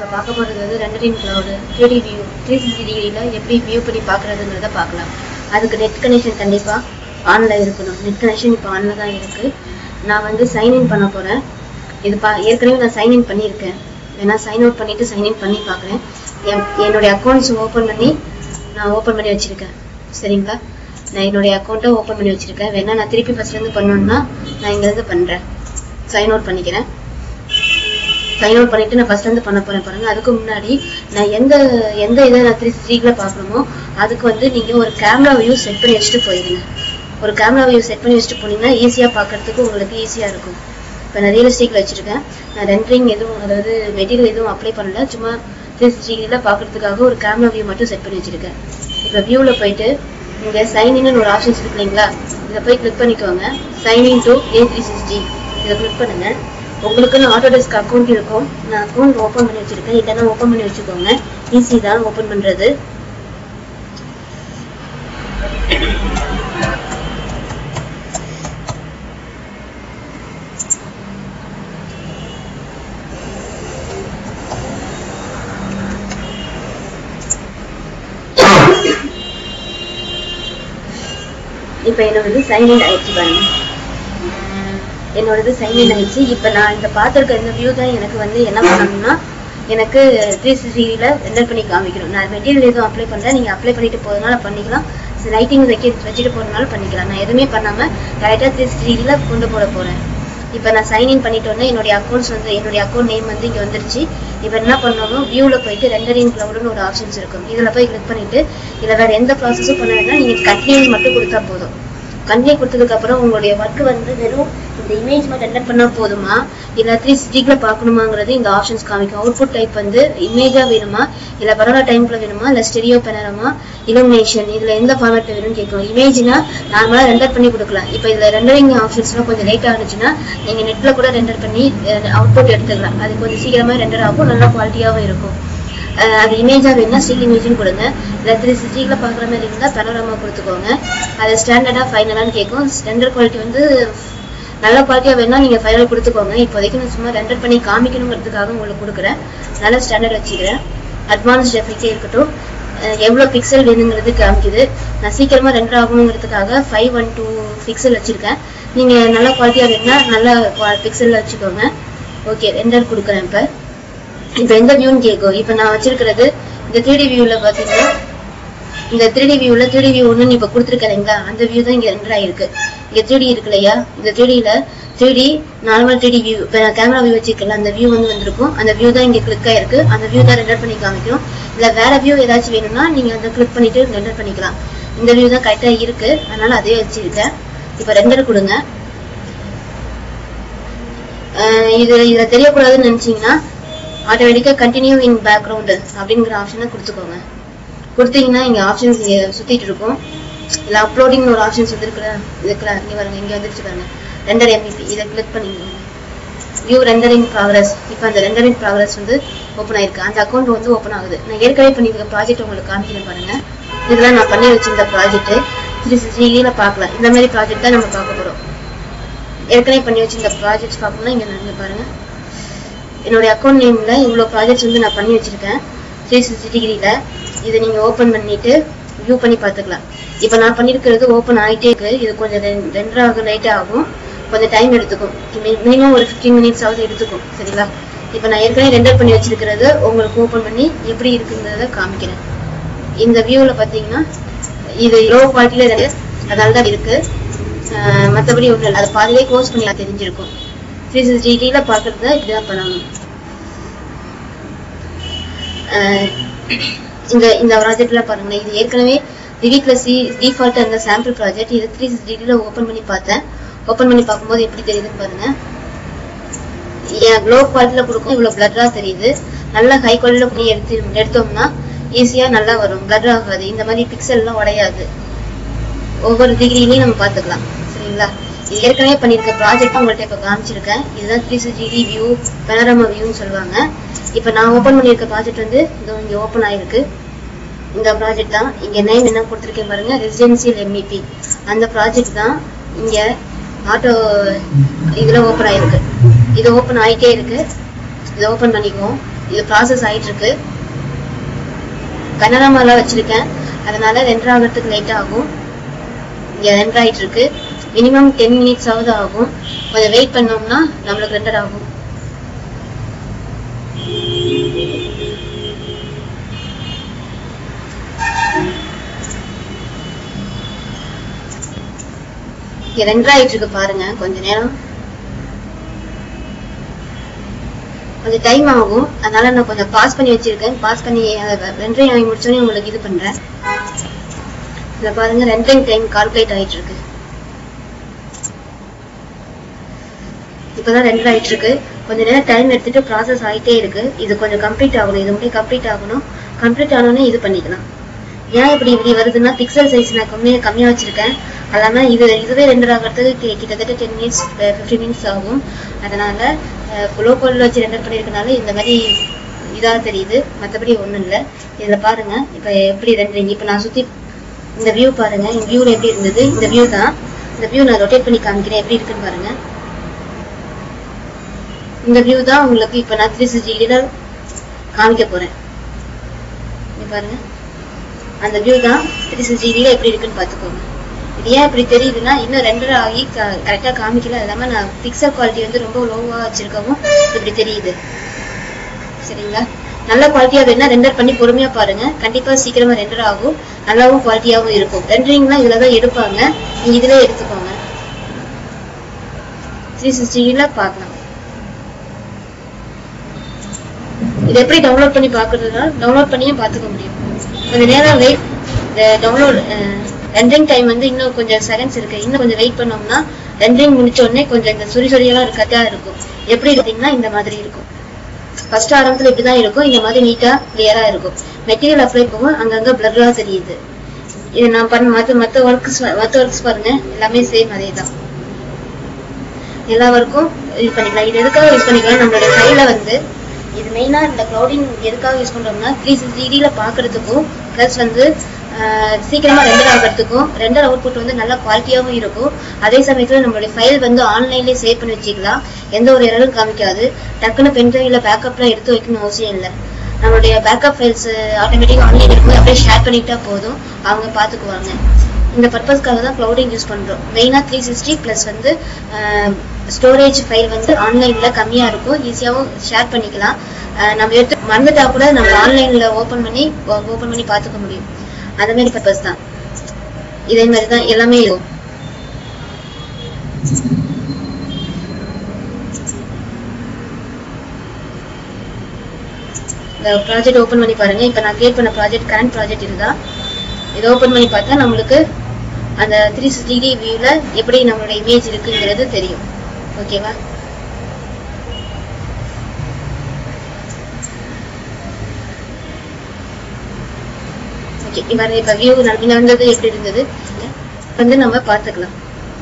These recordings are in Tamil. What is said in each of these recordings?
இப்போ பார்க்க போகிறது வந்து rendering cloud three view three sixty டிகிரியில் எப்படி வியூ பண்ணி பார்க்குறதுங்கிறத பார்க்கலாம் அதுக்கு நெட் கனெக்ஷன் கண்டிப்பாக ஆனில் இருக்கணும் நெட் கனெக்ஷன் இப்போ ஆனில் தான் இருக்குது நான் வந்து சைன்இன் பண்ண போகிறேன் இது பா ஏற்கனவே நான் சைன்இன் பண்ணியிருக்கேன் வேணா சைன் அவுட் பண்ணிவிட்டு சைன்இன் பண்ணி பார்க்குறேன் என் என்னுடைய அக்கௌண்ட்ஸ் ஓப்பன் பண்ணி நான் ஓப்பன் பண்ணி வச்சுருக்கேன் சரிங்களா நான் என்னுடைய அக்கௌண்ட்டை ஓப்பன் பண்ணி வச்சுருக்கேன் வேணா நான் திருப்பி ஃபஸ்ட்லேருந்து பண்ணணுன்னா நான் இங்கேருந்து பண்ணுறேன் சைன் அவுட் பண்ணிக்கிறேன் சைன் அவுட் பண்ணிட்டு நான் ஃபர்ஸ்ட் வந்து பண்ண போறேன் பாருங்க அதுக்கு முன்னாடி நான் எந்த எந்த இதை நான் த்ரீ ஸ்ட்ரீக்ல பார்க்கணுமோ அதுக்கு வந்து நீங்க ஒரு கேமரா வியூ செட் பண்ணி வச்சுட்டு போயிருங்க ஒரு கேமரா வியூ செட் பண்ணி வச்சுட்டு போனீங்கன்னா ஈஸியா பார்க்கறதுக்கு உங்களுக்கு ஈஸியா இருக்கும் இப்போ நான் ரியலிஸ்டிக்ல வச்சிருக்கேன் நான் ரெண்டரிங் எதுவும் அதாவது மெட்டீரியல் எதுவும் அப்ளை பண்ணல சும்மா த்ரீ சிக்ஸ்டில பார்க்கறதுக்காக ஒரு கேமரா வியூ மட்டும் செட் பண்ணி வச்சிருக்கேன் இப்போ வியூவில் போயிட்டு இங்கே சைன் இன் ஒரு ஆப்ஷன்ஸ் இருக்கு இல்லைங்களா இதை போய் கிளிக் பண்ணிக்கோங்க sign in to A three sixty இதை கிளிக் பண்ணுங்க உங்களுக்குன்னு ஆட்டோடெஸ்க் அக்கௌண்ட் இருக்கும் நான் அக்கௌண்ட் ஓப்பன் பண்ணி வச்சிருக்கேன் இல்லைன்னா ஓப்பன் பண்ணி வச்சுக்கோங்க ஈஸி தான் ஓப்பன் பண்றது இப்போ என்னோடது சைன் இன் ஆயிடுச்சு பாருங்க என்னோடது சைன் இன் ஆயிடுச்சு இப்போ நான் இந்த பார்த்துருக்க இந்த வியூ தான் எனக்கு வந்து என்ன பண்ணணும்னா எனக்கு த்ரீ சிக்ஸ்டியில் ரெண்டர் பண்ணி காமிக்கணும் நான் மெட்டீரியல் எதுவும் அப்ளை பண்ணுறேன் நீங்கள் அப்ளை பண்ணிட்டு போகிறதுனால பண்ணிக்கலாம் லைட்டிங் வைக்க வச்சுட்டு போகிறதுனால பண்ணிக்கலாம் நான் எதுவுமே பண்ணாமல் டேரெக்டாக த்ரீ சிக்ஸ்டியில் கொண்டு போட போகிறேன் இப்போ நான் சைன் இன் பண்ணிட்டோன்னே என்னுடைய அக்கௌண்ட்ஸ் வந்து என்னுடைய அக்கௌண்ட் நேம் வந்து இங்கே வந்துருச்சு இப்போ என்ன பண்ணணும் வியூவில் போயிட்டு ரெண்டரிங் க்ளவுடுன்னு ஒரு ஆப்ஷன்ஸ் இருக்கும் இதில் போய் கிளிக் பண்ணிட்டு இதில் வேறு எந்த ப்ராசஸும் பண்ண வேண்டாம் நீங்கள் கண்டினியூ மட்டும் கொடுத்தா போதும் கண்டினியூ கொடுத்ததுக்கு அப்புறம் உங்களுடைய ஒர்க் வந்து வெறும் இந்த இமேஜ் மட்டும் ரெண்டர் பண்ணா போதுமா இல்ல த்ரீ சிக்ஸ்டிக்ல பார்க்கணுமாங்கிறது இந்த ஆப்ஷன்ஸ் காமிக்கும் அவுட்புட் டைப் வந்து இமேஜா வேணுமா இல்ல பரோடா டைம்ல வேணுமா இல்ல ஸ்டெரியோ பெனரமா இலுமினேஷன் இதுல எந்த ஃபார்மேட்ல வேணும்னு கேட்கும் இமேஜ்னா நார்மலா ரெண்டர் பண்ணி கொடுக்கலாம் இப்போ இதுல ரெண்டரிங் ஆப்ஷன்ஸ்லாம் கொஞ்சம் லேட் ஆனிச்சுன்னா நீங்க நெட்ல கூட ரெண்டர் பண்ணி அவுட்புட் எடுத்துக்கலாம் அது கொஞ்சம் சீக்கிரமா ரெண்டர் ஆகும் நல்லா குவாலிட்டியாவும் இருக்கும் அஹ் அது இமேஜா வேணும்னா ஸ்டில் இமேஜ்னு கொடுங்க இல்லை த்ரீ சிக்ஸ்டியில் பார்க்குற மாதிரி இருந்தால் பெனோரமா கொடுத்துக்கோங்க அது ஸ்டாண்டர்டாக ஃபைனலான்னு கேட்கும் ஸ்டாண்டர்ட் குவாலிட்டி வந்து நல்ல குவாலிட்டியாக வேணா நீங்கள் ஃபைனல் கொடுத்துக்கோங்க இப்போதைக்கு நான் சும்மா ரெண்டர் பண்ணி காமிக்கணுங்கிறதுக்காக உங்களுக்கு கொடுக்குறேன் நல்ல ஸ்டாண்டர்ட் வச்சுக்கிறேன் அட்வான்ஸ் எஃபெக்டே இருக்கட்டும் அஹ் எவ்வளோ பிக்சல் வேணுங்கிறது காமிக்குது நான் சீக்கிரமாக ரெண்டர் ஆகணுங்கிறதுக்காக ஃபைவ் ஒன் டூ பிக்சல் வச்சுருக்கேன் நீங்கள் நல்ல குவாலிட்டியாக வேணும்னா நல்ல பிக்சலில் வச்சுக்கோங்க ஓகே ரெண்டர் கொடுக்குறேன் இப்போ இப்போ எந்த வியூன்னு கேட்கும் இப்போ நான் வச்சிருக்கிறது இந்த த்ரீ டி வியூவில் பார்த்தீங்கன்னா இந்த த்ரீ டி வியூவில் த்ரீ டி வியூ ஒன்று இப்போ கொடுத்துருக்கேன் இல்லைங்களா அந்த வியூ தான் இங்கே ரெண்டர் ஆயிருக்கு இங்கே த்ரீ டி இருக்கு இல்லையா இந்த த்ரீ டியில் three D normal three D view இப்போ நான் கேமரா வியூ வச்சிருக்கல அந்த வியூ வந்து வந்திருக்கும் அந்த வியூ தான் இங்கே கிளிக் ஆயிருக்கு அந்த வியூ தான் ரெண்டர் பண்ணி காமிக்கும் இல்லை வேற வியூ ஏதாச்சும் வேணும்னா நீங்கள் அதை கிளிக் பண்ணிட்டு ரெண்டர் பண்ணிக்கலாம் இந்த வியூ தான் கரெக்டாக இருக்கு அதனால அதே வச்சிருக்கேன் இப்போ ரெண்டர் கொடுங்க அஹ் இது இதில் தெரியக்கூடாதுன்னு நினச்சிங்கன்னா ஆட்டோமேட்டிக்காக கண்டினியூ இன் பேக்ரவுண்டு அப்படிங்கிற ஆப்ஷனை கொடுத்துக்கோங்க கொடுத்தீங்கன்னா இங்கே ஆப்ஷன்ஸ் இங்கே சுற்றிட்டு இருக்கும் இல்லை அப்லோடிங்னு ஒரு ஆப்ஷன்ஸ் வந்துருக்குல இருக்குல்ல இங்கே பாருங்க இங்கே வந்துருச்சு பாருங்க ரெண்டர் எம்பிபி இதை கிளிக் பண்ணிக்கோங்க வியூ ரெண்டரிங் ப்ராக்ரஸ் இப்போ அந்த ரெண்டரிங் ப்ராக்ரஸ் வந்து ஓப்பன் ஆயிருக்கு அந்த அக்கௌண்ட் வந்து ஓப்பன் ஆகுது நான் ஏற்கனவே பண்ணியிருக்க ப்ராஜெக்ட் உங்களுக்கு காமிக்கிறேன் பாருங்க இதெல்லாம் நான் பண்ணி வச்சிருந்த ப்ராஜெக்ட் த்ரீ சிக்ஸ்டியில் பார்க்கலாம் இந்த மாதிரி ப்ராஜெக்ட் தான் நம்ம பார்க்க போகிறோம் ஏற்கனவே பண்ணி வச்சிருந்த ப்ராஜெக்ட்ஸ் பார்க்கணும்னா இங்கே நீங்கள் பாருங்க என்னுடைய அக்கௌண்ட் நேம்ல இவ்வளோ ப்ராஜெக்ட்ஸ் வந்து நான் பண்ணி வச்சிருக்கேன் த்ரீ சிக்ஸ்டி டிகிரியில் இதை நீங்கள் ஓப்பன் பண்ணிட்டு வியூ பண்ணி பார்த்துக்கலாம் இப்போ நான் பண்ணியிருக்கிறது ஓப்பன் ஆகிட்டே இருக்கு இது கொஞ்சம் ரெண்டு ரெண்டரை ஆகும் லேட்டாக ஆகும் கொஞ்சம் டைம் எடுத்துக்கும் மினிமம் ஒரு ஃபிஃப்டீன் மினிட்ஸ் ஆகுது எடுத்துக்கும் சரிங்களா இப்போ நான் ஏற்கனவே ரெண்டர் பண்ணி வச்சிருக்கிறது உங்களுக்கு ஓப்பன் பண்ணி எப்படி இருக்குங்கிறத காமிக்கிறேன் இந்த வியூவில் பார்த்தீங்கன்னா இது லோ குவாலிட்டியில் இருக்கு அதனால தான் இருக்கு மற்றபடி ஒன்றும் இல்லை அது பாதிலே க்ளோஸ் பண்ணி தெரிஞ்சிருக்கும் த்ரீ சிக்ஸ்டி டிகிரியில் பார்க்குறத இப்படிதான் பண்ணணும் அஹ் இந்த இந்த ப்ராஜெக்ட்ல பாருங்களேன் இது ஏற்கனவே ரிவிக்ல சி டிஃபால்ட் அந்த சாம்பிள் ப்ராஜெக்ட் இது த்ரீ சிக்ஸ்டி டிகிரியில் ஓப்பன் பண்ணி பார்த்தேன் ஓப்பன் பண்ணி பார்க்கும்போது எப்படி தெரியுதுன்னு பாருங்க லோ குவாலிட்டியில் கொடுக்கும் இவ்வளோ பிளட்டராக தெரியுது நல்ல ஹை குவாலிட்டியில் பண்ணி எடுத்து எடுத்தோம்னா ஈஸியாக நல்லா வரும் பிளட்டர் ஆகாது இந்த மாதிரி பிக்சல்லாம் உடையாது ஒவ்வொரு டிகிரிலையும் நம்ம பார்த்துக்கலாம் சரிங்களா இது ஏற்கனவே பண்ணியிருக்க ப்ராஜெக்ட் உங்கள்கிட்ட இப்போ காமிச்சிருக்கேன் இதுதான் three sixty degree view panorama வியூன்னு சொல்லுவாங்க இப்போ நான் ஓப்பன் பண்ணியிருக்க ப்ராஜெக்ட் வந்து இதோ இங்கே ஓப்பன் ஆயிருக்கு இந்த ப்ராஜெக்ட் தான் இங்க நேம் என்ன கொடுத்துருக்கேன் பாருங்க ரெசிடென்சியல் எம்இபி அந்த ப்ராஜெக்ட் தான் இங்க ஆட்டோ இதுல ஓப்பன் ஆயிருக்கு இது ஓப்பன் ஆயிட்டே இருக்கு இது ஓப்பன் பண்ணிக்குவோம் இது ப்ராசஸ் ஆயிட்டு இருக்கு பனராமாலாம் வச்சிருக்கேன் அதனால ரெண்டரை ஆகிறதுக்கு லேட் ஆகும் இங்க ரெண்டரை ஆயிட்டு இருக்கு மினிமம் டென் மினிட்ஸ் ஆகுது ஆகும் கொஞ்சம் வெயிட் பண்ணோம்னா நம்மளுக்கு ரெண்டரை ஆகும் இங்க ரெண்டரை ஆயிட்டு இருக்கு பாருங்க கொஞ்ச நேரம் கொஞ்சம் டைம் ஆகும் அதனால நான் கொஞ்சம் பாஸ் பண்ணி வச்சிருக்கேன் பாஸ் பண்ணி அதை ரெண்டரையும் ஆகி முடிச்சோடனே உங்களுக்கு இது பண்றேன் இத பாருங்க ரெண்டரையும் டைம் கால்குலேட் ஆயிட்டு இருக்கு இப்பதான் ரெண்டரை ஆயிட்டு இருக்கு கொஞ்ச நேரம் டைம் எடுத்துட்டு ப்ராசஸ் ஆயிட்டே இருக்கு இது கொஞ்சம் கம்ப்ளீட் ஆகணும் இது முடியும் கம்ப்ளீட் ஆகணும் கம்ப்ளீட் ஆனோடனே இது பண்ணிக்கலாம் ஏன் இப்படி இப்படி வருதுன்னா பிக்சல் சைஸ் நான் கம்மியா கம்மியா வச்சிருக்கேன் அல்லாம இது இதுவே ரெண்டர் ஆகிறதுக்கு கி- கிட்டத்தட்ட டென் மினிட்ஸ் ஃபிஃப்டீன் மினிட்ஸ் ஆகும் அதனால லோ குவாலிட்டியில் வச்சு ரெண்டர் பண்ணியிருக்கனால இந்த மாதிரி இதா தெரியுது மற்றபடி ஒண்ணும் இல்ல இதுல பாருங்க இப்ப எப்படி ரெண்டரிங் இப்ப நான் சுத்தி இந்த வியூ பாருங்க இந்த வியூல எப்படி இருந்தது இந்த வியூ தான் இந்த வியூ நான் ரொட்டேட் பண்ணி காமிக்கிறேன் எப்படி இருக்குன்னு பாருங்க இந்த வியூ தான் உங்களுக்கு இப்ப நான் த்ரீ சிக்ஸ்டி காமிக்க போறேன் இங்க பாருங்க அந்த வியூ தான் த்ரீ சிக்ஸ்டி எப்படி இருக்குன்னு பாத்துக்கோங்க இது ஏன் இப்படி தெரியுதுன்னா இன்னும் ரெண்டரை ஆகி கரெக்டா காமிக்கல அது இல்லாம நான் பிக்சல் குவாலிட்டி வந்து ரொம்ப லோவா வச்சிருக்கவும் இப்படி தெரியுது சரிங்களா நல்ல குவாலிட்டியா வேணா ரெண்டர் பண்ணி பொறுமையா பாருங்க கண்டிப்பா சீக்கிரமா ரெண்டர் ஆகும் நல்லாவும் குவாலிட்டியாவும் இருக்கும் ரெண்டரிங்லாம் இதுல தான் எடுப்பாங்க நீங்க இதுல எடுத்துக்கோங்க த்ரீ சிக்ஸ்டில பார்க்கலாம் இது எப்படி டவுன்லோட் பண்ணி பாக்குறதுனா டவுன்லோட் பண்ணியும் பார்த்துக்க முடியும் கொஞ்ச நேரம் வெயிட் டவுன்லோட் ரெண்டரிங் டைம் வந்து இன்னும் கொஞ்சம் செகண்ட்ஸ் இருக்கு இன்னும் கொஞ்சம் வெயிட் பண்ணோம்னா ரெண்டரிங் முடிச்ச உடனே கொஞ்சம் இந்த சுரி சொரியெல்லாம் இருக்கதா இருக்கும் எப்படி பார்த்தீங்கன்னா இந்த மாதிரி இருக்கும் ஃபர்ஸ்ட் ஆரம்பத்துல இப்படிதான் இருக்கும் இந்த மாதிரி நீட்டா கிளியரா இருக்கும் மெட்டீரியல் அப்ளை போகும் அங்கங்க பிளர்ரா தெரியுது இது நான் பண்ண மத்த மத்த ஒர்க்ஸ் மத்த ஒர்க்ஸ் பாருங்க எல்லாமே சேம் அதே தான் எல்லா ஒர்க்கும் யூஸ் பண்ணிக்கலாம் இது எதுக்காக யூஸ் பண்ணிக்கலாம் நம்மளுடைய ஃபைல வந்து இது மெயினா இந்த க்ளவுடிங் எதுக்காக யூஸ் பண்றோம்னா த்ரீ சிக்ஸ்டி டிகிரியில பாக்குறதுக்கும் ப்ளஸ் வந்து ஆஹ், சீக்கிரமா ரெண்டர் ஆகிறதுக்கும் ரெண்டர் அவுட்புட் வந்து நல்ல குவாலிட்டியாவும் இருக்கும் அதே சமயத்துல நம்மளுடைய ஃபைல் வந்து ஆன்லைன்லயே சேவ் பண்ணி வச்சுக்கலாம் எந்த ஒரு எரரும் காமிக்காது டக்குன்னு பென் டிரைவ்ல பேக்கப்லாம் எடுத்து வைக்கணும் அவசியம் இல்லை நம்மளுடைய பேக்கப் ஃபைல்ஸ் ஆட்டோமேட்டிக்கா ஆன்லைன் இருக்கும் அப்படியே ஷேர் பண்ணிக்கிட்டா போதும் அவங்க பாத்துக்குவாங்க இந்த பர்பஸ்க்காக தான் க்ளவுடிங் யூஸ் பண்றோம் மெயினா த்ரீ சிக்ஸ்டி பிளஸ் வந்து ஸ்டோரேஜ் ஃபைல் வந்து ஆன்லைன்ல கம்மியா இருக்கும் ஈஸியாவும் ஷேர் பண்ணிக்கலாம் அஹ் நம்ம எடுத்து மறந்துட்டா கூட நம்ம ஆன்லைன்ல ஓபன் பண்ணி ஓபன் பண்ணி பாத்துக்க முடியும் அந்த மாதிரி பர்பஸ் தான் இதே மாதிரி தான் எல்லாமே இருக்கும் இந்த ப்ராஜெக்ட் ஓபன் பண்ணி பாருங்க இப்ப நான் கிரியேட் பண்ண ப்ராஜெக்ட் கரண்ட் ப்ராஜெக்ட் இதுதான் இதை ஓபன் பண்ணி பார்த்தா நம்மளுக்கு அந்த த்ரீ சிக்ஸ்டி டிகிரி வியூல எப்படி நம்மளோட இமேஜ் இருக்குங்கிறது தெரியும் ஓகேவா ஓகே இப்ப இப்ப வியூ நடந்தது எப்படி இருந்தது வந்து நம்ம பார்த்துக்கலாம்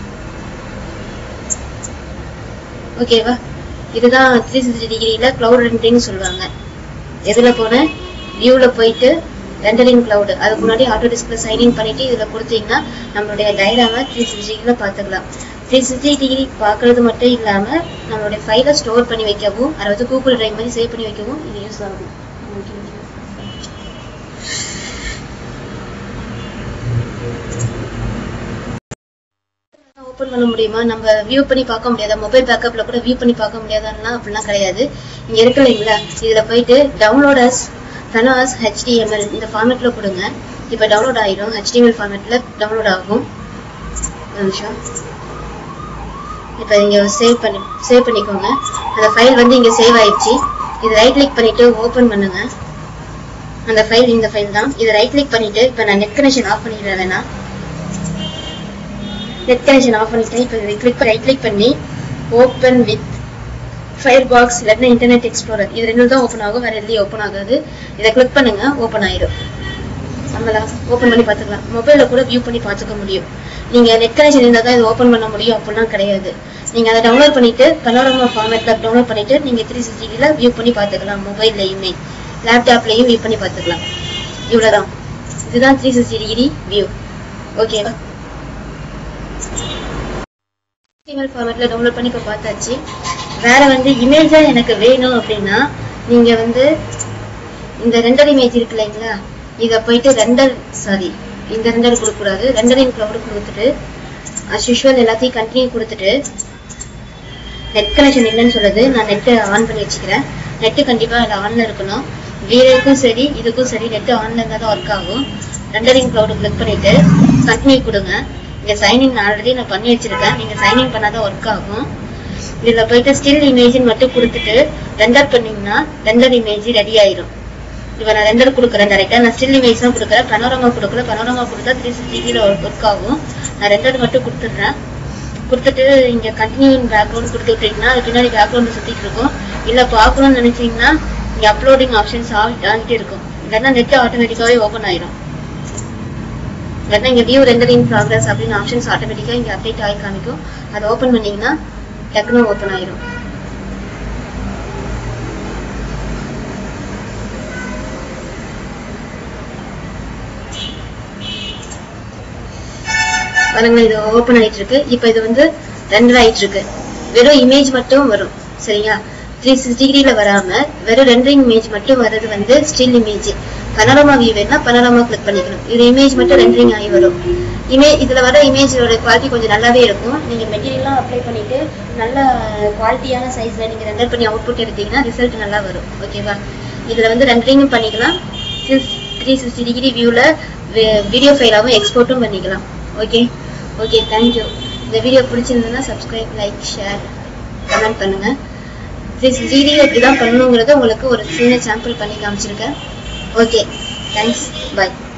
ஓகேவா இதுதான் த்ரீ சிக்ஸ்டி டிகிரியில கிளவுட் ரெண்டரிங் சொல்லுவாங்க எதுல போனேன் வியூல போயிட்டு ரெண்டரிங் கிளவுட் அதுக்கு முன்னாடி ஆட்டோ டிஸ்பிளே சைன்இன் பண்ணிட்டு இதுல கொடுத்தீங்கன்னா நம்மளுடைய டயராம த்ரீ சிக்ஸ்டி டிகிரில பாத்துக்கலாம் த்ரீ சிக்ஸ்டி டிகிரி பாக்குறது மட்டும் இல்லாம நம்மளுடைய ஃபைலை ஸ்டோர் பண்ணி வைக்கவும் அதாவது கூகுள் டிரைவ் மாதிரி சேவ் பண்ணி வைக்கவும் இது யூஸ் ஆகும் ஓபன் பண்ண முடியுமா நம்ம வியூ பண்ணி பார்க்க முடியாதா மொபைல் பேக்கப்ல கூட வியூ பண்ணி பார்க்க முடியாதான்னா அப்படிலாம் கிடையாது இங்க இருக்கு இல்லைங்களா இதுல போயிட்டு டவுன்லோட் அஸ் ஃபெனாஸ் ஹெச்டிஎம்எல் இந்த ஃபார்மேட்ல கொடுங்க இப்ப டவுன்லோட் ஆயிடும் ஹெச்டிஎம்எல் ஃபார்மேட்ல டவுன்லோட் ஆகும் ஒரு நிமிஷம் இப்ப இங்க சேவ் பண்ணி சேவ் பண்ணிக்கோங்க அந்த ஃபைல் வந்து இங்க சேவ் ஆயிடுச்சு இது ரைட் கிளிக் பண்ணிட்டு ஓபன் பண்ணுங்க அந்த ஃபைல் இந்த ஃபைல் தான் இதை ரைட் கிளிக் பண்ணிட்டு இப்ப நான் நெட் கனெக்ஷன் ஆஃப் பண்ணிடுறேன் வேணா நெட் கனெக்ஷன் ஆஃப் பண்ணிட்டேன் இப்போ இதை கிளிக் ரைட் கிளிக் பண்ணி ஓப்பன் வித் ஃபயர் பாக்ஸ் இல்லைன்னா இன்டர்நெட் எக்ஸ்ப்ளோரர் இது ரெண்டு தான் ஓப்பன் ஆகும் வேற எதுலையும் ஓப்பன் ஆகாது இதை கிளிக் பண்ணுங்க ஓப்பன் ஆயிடும் நம்மளா ஓப்பன் பண்ணி பார்த்துக்கலாம் மொபைல்ல கூட வியூ பண்ணி பார்த்துக்க முடியும் நீங்க நெட் கனெக்ஷன் இருந்தால் தான் இது ஓப்பன் பண்ண முடியும் அப்படிலாம் கிடையாது நீங்க அதை டவுன்லோட் பண்ணிட்டு பனோரமா ஃபார்மேட்ல டவுன்லோட் பண்ணிட்டு நீங்க த்ரீ சிக்ஸ்டில வியூ பண்ணி பார்த்துக்கலாம் மொபைல்லையுமே லேப்டாப்லயும் வியூ பண்ணி பார்த்துக்கலாம் இவ்வளவுதான் இதுதான் த்ரீ சிக்ஸ்டி டிகிரி வியூ ஓகேவா HTML ஃபார்மேட்ல டவுன்லோட் பண்ணி இப்போ பார்த்தாச்சு வேற வந்து இமேஜா எனக்கு வேணும் அப்படின்னா நீங்க வந்து இந்த ரெண்டர் இமேஜ் இருக்கு இல்லைங்களா இதை போயிட்டு ரெண்டர் சாரி இந்த ரெண்டர் கொடுக்கக்கூடாது ரெண்டரிங் க்ளவுடு கொடுத்துட்டு அஸ் யூஷுவல் எல்லாத்தையும் கண்டினியூ கொடுத்துட்டு நெட் கனெக்ஷன் இல்லைன்னு சொல்லுது நான் நெட்டை ஆன் பண்ணி வச்சுக்கிறேன் நெட்டு கண்டிப்பாக அதில் ஆனில் இருக்கணும் வீடியோக்கும் சரி இதுக்கும் சரி நெட்டு ஆனில் இருந்தால் தான் ஒர்க் ஆகும் ரெண்டரிங் க்ளவுடு கிளிக் பண்ணிட்டு கண்டினியூ கொடுங்க இங்கே சைன்இன் ஆல்ரெடி நான் பண்ணி வச்சிருக்கேன் நீங்கள் சைன்இன் பண்ணால் தான் ஒர்க் ஆகும் இதில் போயிட்டு ஸ்டில் இமேஜ்னு மட்டும் கொடுத்துட்டு ரெண்டர் பண்ணீங்கன்னா ரெண்டர் இமேஜ் ரெடி ஆயிரும் இப்போ நான் ரெண்டர் கொடுக்குறேன் டேரெக்டாக நான் ஸ்டில் இமேஜ் தான் கொடுக்குறேன் பனோரமா கொடுக்கல பனோரமா கொடுத்தா த்ரீ சிக்ஸ்டியில் ஒர்க் ஆகும் நான் ரெண்டர் மட்டும் கொடுத்துட்றேன் கொடுத்துட்டு இங்கே கண்டினியூ பேக்ரவுண்ட் கொடுத்து விட்டீங்கன்னா அது பின்னாடி பேக்ரவுண்ட் சுற்றிட்டு இருக்கும் இல்லை பார்க்கணும்னு நினச்சிங்கன்னா இங்கே அப்லோடிங் ஆப்ஷன்ஸ் ஆகிட்டே இருக்கும் இல்லைன்னா நெட் ஆட்டோமேட்டிக்காகவே ஓப்பன் ஆயிடும் இல்லைன்னா இங்கே வியூ ரெண்டரிங் ப்ராக்ரஸ் அப்படின்னு ஆப்ஷன்ஸ் ஆட்டோமேட்டிக்காக இங்கே அப்டேட் ஆகி காமிக்கும் அதை ஓப்பன் பண்ணீங்கன்னா டக்குனு ஓப்பன் ஆயிரும் பாருங்க இது ஓப்பன் ஆயிட்டு இருக்கு இப்போ இது வந்து ரெண்டர் ஆயிட்டு இருக்கு வெறும் இமேஜ் மட்டும் வரும் சரியா த்ரீ சிக்ஸ் டிகிரியில வராம வெறும் ரெண்டரிங் இமேஜ் மட்டும் வர்றது வந்து ஸ்டில் இமேஜ் பனோரமா வியூ வேணா பனோரமா கிளிக் பண்ணிக்கணும் இது இமேஜ் மட்டும் ரெண்டரிங் ஆகி வரும் இமேஜ் இதுல வர இமேஜோட குவாலிட்டி கொஞ்சம் நல்லாவே இருக்கும் நீங்க மெட்டீரியல்லாம் அப்ளை பண்ணிட்டு நல்ல குவாலிட்டியான சைஸ்ல நீங்க ரெண்டர் பண்ணி அவுட்புட் எடுத்தீங்கன்னா ரிசல்ட் நல்லா வரும் ஓகேவா இதுல வந்து ரெண்டரிங்கும் பண்ணிக்கலாம் த்ரீ சிக்ஸ்டி டிகிரி வியூல வீடியோ ஃபைலாவும் எக்ஸ்போர்ட்டும் பண்ணிக்கலாம் ஓகே ஓகே தேங்க்யூ இந்த வீடியோ பிடிச்சிருந்ததுன்னா சப்ஸ்கிரைப் லைக் ஷேர் கமெண்ட் பண்ணுங்க த்ரீ சிக்ஸ்டி டிகிரி எப்படி தான் பண்ணணுங்கிறத உங்களுக்கு ஒரு சின்ன சாம்பிள் பண்ணி காமிச்சிருக்கேன் ஓகே தேங்க்ஸ் பாய்